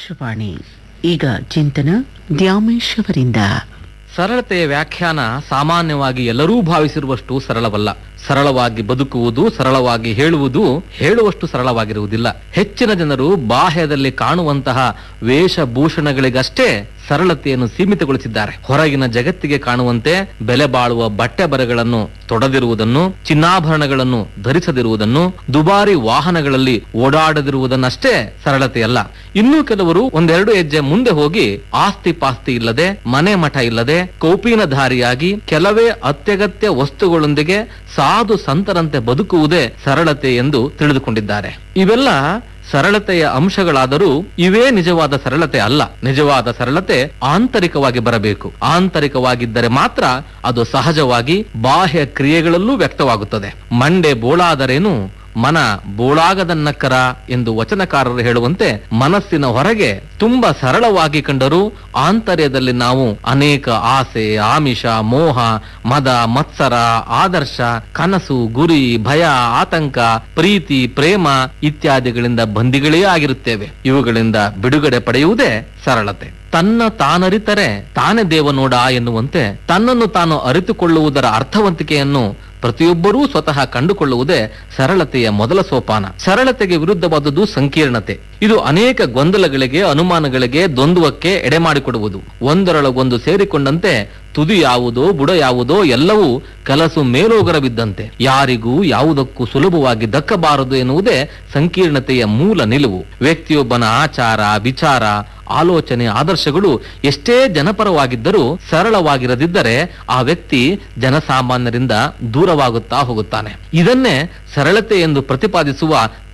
ಆಕಾಶವಾಣಿ ಈಗ ಚಿಂತನ ದ್ಯಾಮೇಶ್ ಅವರಿಂದ ಸರಳತೆಯ ವ್ಯಾಖ್ಯಾನ ಸಾಮಾನ್ಯವಾಗಿ ಎಲ್ಲರೂ ಭಾವಿಸಿರುವಷ್ಟು ಸರಳವಲ್ಲ ಸರಳವಾಗಿ ಬದುಕುವುದು ಸರಳವಾಗಿ ಹೇಳುವುದು ಹೇಳುವಷ್ಟು ಸರಳವಾಗಿರುವುದಿಲ್ಲ ಹೆಚ್ಚಿನ ಜನರು ಬಾಹ್ಯದಲ್ಲಿ ಕಾಣುವಂತಹ ವೇಷಭೂಷಣಗಳಿಗಷ್ಟೇ ಸರಳತೆಯನ್ನು ಸೀಮಿತಗೊಳಿಸಿದ್ದಾರೆ ಹೊರಗಿನ ಜಗತ್ತಿಗೆ ಕಾಣುವಂತೆ ಬೆಲೆ ಬಾಳುವ ಬಟ್ಟೆ ಬರೆಗಳನ್ನು ತೊಡದಿರುವುದನ್ನು ಚಿನ್ನಾಭರಣಗಳನ್ನು ಧರಿಸದಿರುವುದನ್ನು ದುಬಾರಿ ವಾಹನಗಳಲ್ಲಿ ಓಡಾಡದಿರುವುದನ್ನಷ್ಟೇ ಸರಳತೆಯಲ್ಲ ಇನ್ನೂ ಕೆಲವರು ಒಂದೆರಡು ಹೆಜ್ಜೆ ಮುಂದೆ ಹೋಗಿ ಆಸ್ತಿ ಪಾಸ್ತಿ ಇಲ್ಲದೆ ಮನೆ ಮಠ ಇಲ್ಲದೆ ಕೌಪೀನಧಾರಿಯಾಗಿ ಕೆಲವೇ ಅತ್ಯಗತ್ಯ ವಸ್ತುಗಳೊಂದಿಗೆ ಸಾಧು ಸಂತರಂತೆ ಬದುಕುವುದೇ ಸರಳತೆ ಎಂದು ತಿಳಿದುಕೊಂಡಿದ್ದಾರೆ ಇವೆಲ್ಲ ಸರಳತೆಯ ಅಂಶಗಳಾದರೂ ಇವೇ ನಿಜವಾದ ಸರಳತೆ ಅಲ್ಲ ನಿಜವಾದ ಸರಳತೆ ಆಂತರಿಕವಾಗಿ ಬರಬೇಕು ಆಂತರಿಕವಾಗಿದ್ದರೆ ಮಾತ್ರ ಅದು ಸಹಜವಾಗಿ ಬಾಹ್ಯ ಕ್ರಿಯೆಗಳಲ್ಲೂ ವ್ಯಕ್ತವಾಗುತ್ತದೆ ಮಂಡೆ ಬೋಳಾದರೇನು ಮನ ಬೋಳಾಗದನ್ನಕ್ಕರ ಎಂದು ವಚನಕಾರರು ಹೇಳುವಂತೆ ಮನಸ್ಸಿನ ಹೊರಗೆ ತುಂಬಾ ಸರಳವಾಗಿ ಕಂಡರೂ ಆಂತರ್ಯದಲ್ಲಿ ನಾವು ಅನೇಕ ಆಸೆ ಆಮಿಷ ಮೋಹ ಮದ ಮತ್ಸರ ಆದರ್ಶ ಕನಸು ಗುರಿ ಭಯ ಆತಂಕ ಪ್ರೀತಿ ಪ್ರೇಮ ಇತ್ಯಾದಿಗಳಿಂದ ಬಂದಿಗಳೇ ಆಗಿರುತ್ತೇವೆ ಇವುಗಳಿಂದ ಬಿಡುಗಡೆ ಪಡೆಯುವುದೇ ಸರಳತೆ ತನ್ನ ತಾನರಿತರೆ ತಾನೇ ದೇವನೋಡ ಎನ್ನುವಂತೆ ತನ್ನನ್ನು ತಾನು ಅರಿತುಕೊಳ್ಳುವುದರ ಅರ್ಥವಂತಿಕೆಯನ್ನು ಪ್ರತಿಯೊಬ್ಬರೂ ಸ್ವತಃ ಕಂಡುಕೊಳ್ಳುವುದೇ ಸರಳತೆಯ ಮೊದಲ ಸೋಪಾನ ಸರಳತೆಗೆ ವಿರುದ್ಧವಾದುದು ಸಂಕೀರ್ಣತೆ ಇದು ಅನೇಕ ಗೊಂದಲಗಳಿಗೆ ಅನುಮಾನಗಳಿಗೆ ದ್ವಂದ್ವಕ್ಕೆ ಎಡೆಮಾಡಿಕೊಡುವುದು ಒಂದರೊಳಗೊಂದು ಸೇರಿಕೊಂಡಂತೆ ತುದಿ ಯಾವುದೋ ಬುಡ ಯಾವುದೋ ಎಲ್ಲವೂ ಕಲಸು ಮೇಲೋಗರವಿದ್ದಂತೆ ಯಾರಿಗೂ ಯಾವುದಕ್ಕೂ ಸುಲಭವಾಗಿ ದಕ್ಕಬಾರದು ಎನ್ನುವುದೇ ಸಂಕೀರ್ಣತೆಯ ಮೂಲ ನಿಲುವು ವ್ಯಕ್ತಿಯೊಬ್ಬನ ಆಚಾರ ವಿಚಾರ ಆಲೋಚನೆ ಆದರ್ಶಗಳು ಎಷ್ಟೇ ಜನಪರವಾಗಿದ್ದರೂ ಸರಳವಾಗಿರದಿದ್ದರೆ ಆ ವ್ಯಕ್ತಿ ಜನಸಾಮಾನ್ಯರಿಂದ ದೂರವಾಗುತ್ತಾ ಹೋಗುತ್ತಾನೆ ಇದನ್ನೇ ಸರಳತೆ ಎಂದು ಪ್ರತಿಪಾದಿಸುವ